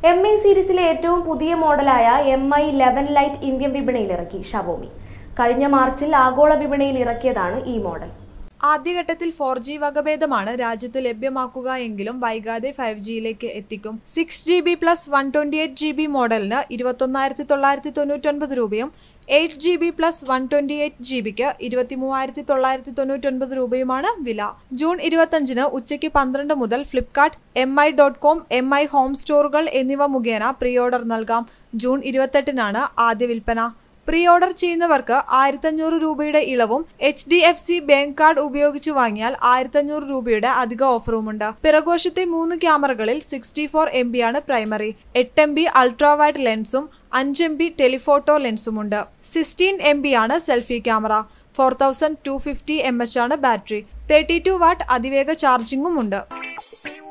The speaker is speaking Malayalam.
എം ഐ സീരീസിലെ ഏറ്റവും പുതിയ മോഡലായ M I eleven lite Indian വിപണിയിൽ ഇറക്കി ഷവോമി കഴിഞ്ഞ മാർച്ചിൽ ആഗോള വിപണിയിൽ ഇറക്കിയതാണ് ഈ മോഡൽ ആദ്യഘട്ടത്തിൽ ഫോർ ജി വകഭേദമാണ് രാജ്യത്ത് ലഭ്യമാക്കുക എങ്കിലും വൈകാതെ ഫൈവ് ജിയിലേക്ക് എത്തിക്കും six G B plus one twenty eight G B മോഡലിന് ഇരുപത്തൊന്നായിരത്തി തൊള്ളായിരത്തി തൊണ്ണൂറ്റൊൻപത് രൂപയും eight G B plus one twenty eight G ബിക്ക് ഇരുപത്തി മൂവായിരത്തി തൊള്ളായിരത്തി തൊണ്ണൂറ്റൊൻപത് രൂപയുമാണ് വില ജൂൺ ഇരുപത്തഞ്ചിന് ഉച്ചയ്ക്ക് പന്ത്രണ്ട് മുതൽ Flipkart M I dot com M I home സ്റ്റോറുകൾ എന്നിവ മുഖേന പ്രീ ഓർഡർ നൽകാം ജൂൺ ഇരുപത്തെട്ടിനാണ് ആദ്യ വിൽപ്പന പ്രീ ഓർഡർ ചെയ്യുന്നവർക്ക് ആയിരത്തഞ്ഞൂറ് രൂപയുടെ ഇളവും H D F C bank card ഉപയോഗിച്ച് വാങ്ങിയാൽ ആയിരത്തഞ്ഞൂറ് രൂപയുടെ അധിക ഓഫറുമുണ്ട് പിറകോശത്തെ മൂന്ന് ക്യാമറകളിൽ സിക്സ്റ്റി ഫോർ എം ബി ആണ് പ്രൈമറി എട്ട് എം ബി അൾട്രാവൈഡ് ലെൻസും അഞ്ച് എം ബി ടെലിഫോട്ടോ ലെൻസുമുണ്ട് സിക്സ്റ്റീൻ എം ബി ആണ് selfie camera four thousand two fifty M H ആണ് ബാറ്ററി തേർട്ടി ടു വാട്ട് അതിവേഗ ചാർജിംഗും ഉണ്ട്